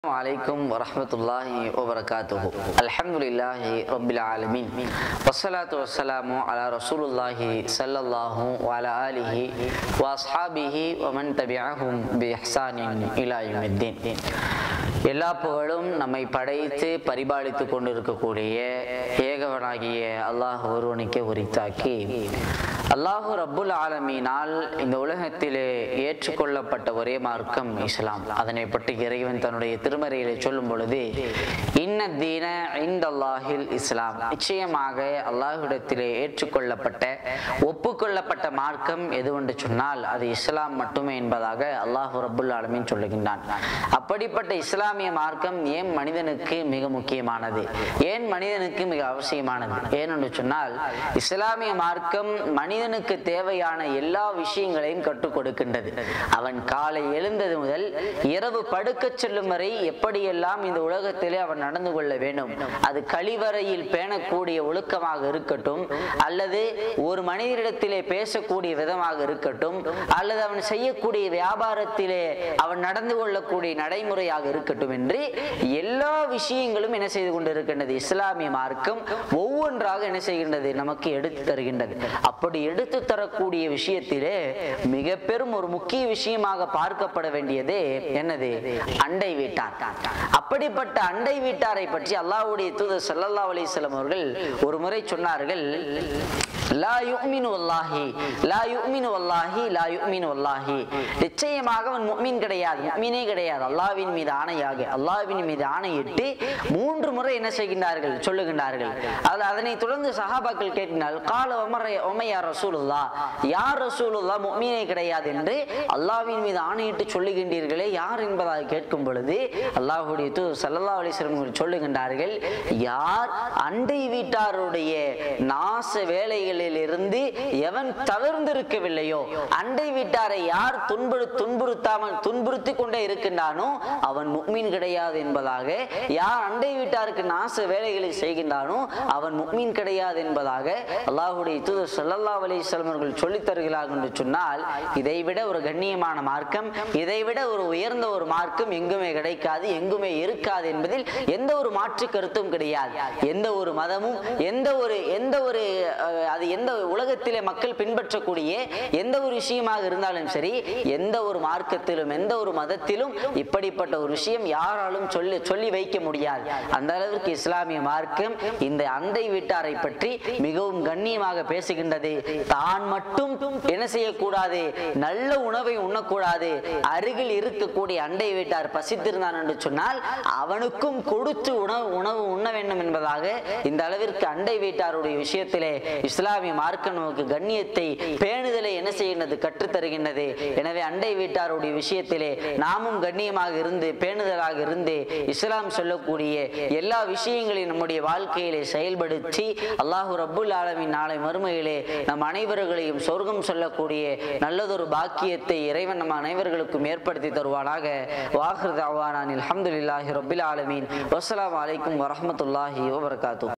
عليكم ورحمة الله وبركاته الحمد لله رب العالمين والصلاة والسلام على رسول الله صلى الله وعلى آله وأصحابه ومن تبعهم بإحسان إلى يوم الدين எல்லா புகழும் நம்மை படைத்து பரிபாலித்து கொண்டிருக்கக்கூடிய ஏகவனாகிய அல்லாஹ் ஒருவனுக்கே உரித்தாக்கி அல்லாஹு ரப்புல் ஆலமீனால் இந்த உலகத்திலே ஏற்றுக்கொள்ளப்பட்ட ஒரே மார்க்கம் இஸ்லாம் அதனை பற்றி இறைவன் தன்னுடைய திருமறையிலே சொல்லும் பொழுது இன்ன தீன இந்த அல்லாஹில் இஸ்லாம் நிச்சயமாக அல்லாஹ்விடத்திலே ஏற்றுக்கொள்ளப்பட்ட ஒப்புக்கொள்ளப்பட்ட மார்க்கம் எதுவென்று சொன்னால் அது இஸ்லாம் மட்டுமே என்பதாக அல்லாஹு ரப்புல் ஆலமீன் சொல்லுகின்றான் அப்படிப்பட்ட இஸ்லாமிய மார்க்கம் ஏன் மனிதனுக்கு மிக முக்கியமானது ஏன் மனிதனுக்கு மிக அவசியமானது ஏனென்று சொன்னால் இஸ்லாமிய மார்க்கம் மனிதனுக்கு தேவையான எல்லா விஷயங்களையும் கற்றுக் கொடுக்கின்றது அவன் காலை எழுந்தது முதல் இரவு படுக்கச் செல்லும் வரை எப்படியெல்லாம் இந்த உலகத்திலே அவன் நடந்து கொள்ள வேண்டும் அது கழிவறையில் பேணக்கூடிய ஒழுக்கமாக இருக்கட்டும் அல்லது ஒரு மனிதரிடத்திலே பேசக்கூடிய விதமாக இருக்கட்டும் அல்லது அவன் செய்யக்கூடிய வியாபாரத்திலே அவன் நடந்து கொள்ளக்கூடிய நடைமுறையாக இருக்கட்டும் என்று எல்லா விஷயங்களும் என்ன செய்து கொண்டிருக்கின்றது இஸ்லாமிய மார்க்கம் ஒவ்வொன்றாக என்ன செய்கின்றது நமக்கு எடுத்து தருகின்றது அப்படி எடுத்து தரக்கூடிய விஷயத்திலே மிக பெரும் ஒரு முக்கிய விஷயமாக பார்க்கப்பட வேண்டியது என்னது அண்டை வீட்டார் அப்படிப்பட்ட அண்டை வீட்டாரை பற்றி அல்லாஹ்வுடைய தூதர் ஸல்லல்லாஹு அலைஹி வஸல்லம் அவர்கள் ஒரு முறை சொன்னார்கள் லா யுமினு வல்லாஹி லா யுமினு வல்லாஹி லா யுமினு வல்லாஹி நிச்சயமாக அவன் முஃமின் கிடையாது முஃமினே கிடையாது அல்லாஹ்வின் மீது ஆணையாக அல்லாஹ்வின் மீது ஆணையிட்டு மூன்று முறை என்ன செய்கின்றார்கள் சொல்லுகின்றார்கள் அது அதனை தொடர்ந்து சஹாபாக்கள் கேட்டினால் கால உமரை உமையா ரசூலுல்லா யார் ரசூலுல்லா முஃமினே கிடையாது என்று அல்லாஹ்வின் மீது ஆணையிட்டு சொல்லுகின்றீர்களே யார் என்பதாக கேட்கும் பொழுது அல்லாஹ்வுடைய தூ சல்லல்லாஹு அலைஹி வஸல்லம் அவர்கள் சொல்லுகின்றார்கள் யார் அண்டை வீட்டாருடைய நாச வேலைகளில் இருந்து எவன் தவிர்ந்திருக்கவில்லையோ அண்டை வீட்டாரை யார் துன்புறு துன்புறுத்தாமல் துன்புறுத்தி கொண்டே இருக்கின்றானோ அவன் முக்மீன் கிடையாது என்பதாக யார் அண்டை வீட்டாருக்கு நாச வேலைகளை செய்கின்றானோ அவன் முக்மீன் கிடையாது என்பதாக அல்லாஹுடைய தூதர் ஸல்லல்லாஹு அலைஹி வஸல்லம் அவர்கள் சொல்லித் தருகிறார்கள் என்று சொன்னால் இதைவிட ஒரு கண்ணியமான மார்க்கம் இதைவிட ஒரு உயர்ந்த ஒரு மார்க்கம் எங்குமே கிடைக்காது எங்குமே இருக்காது என்பதில் எந்த ஒரு மாற்று கருத்தும் கிடையாது எந்த ஒரு மதமும் எந்த ஒரு எந்த ஒரு அஹ், அது எந்த உலகத்திலே மக்கள் பின்பற்றக்கூடிய எந்த ஒரு விஷயமாக இருந்தாலும் சரி எந்த ஒரு மார்க்கத்திலும் எந்த ஒரு மதத்திலும் இப்படிப்பட்ட ஒரு விஷயம் யாராலும் சொல்லி சொல்லி வைக்க முடியாது அந்த அளவிற்கு இஸ்லாமிய மார்க்கம் இந்த அண்டை வீட்டாரை பற்றி மிகவும் கண்ணியமாக பேசுகின்றது தான் மட்டும் என்ன செய்யக்கூடாது நல்ல உணவை உண்ணக்கூடாது அருகில் இருக்கக்கூடிய அண்டை வீட்டார் பசித்திருந்தான் என்று சொன்னால் அவனுக்கும் கொடுத்து உணவு உணவு உண்ண வேண்டும் என்பதாக இந்த அளவிற்கு அண்டை வீட்டாருடைய விஷயத்திலே இஸ்லாமிய மார்க்கம் நமக்கு கண்ணியத்தை பேணுதலை என்ன செய்கின்றது கற்றுத் தருகின்றது எனவே அண்டை வீட்டாருடைய விஷயத்திலே நாமும் கண்ணியமாக இருந்து பேணுதலாக இருந்து இஸ்லாம் சொல்லக்கூடிய எல்லா விஷயங்களையும் நம்முடைய வாழ்க்கையிலே செயல்படுத்தி அல்லாஹு ரப்புல் ஆலமின் நாளை மறுமையிலே நம் அனைவர்களையும் சொர்க்கம் சொல்லக்கூடிய நல்லதொரு பாக்கியத்தை இறைவன் நம் அனைவர்களுக்கும் ஏற்படுத்தி தருவானாக வாஹிர் தாவானான் அல்ஹம்துலில்லாஹி ரப்பில் ஆலமீன் வஸ்ஸலாமு அலைக்கும் வரஹ்மத்துல்லாஹி வபரகாத்துஹு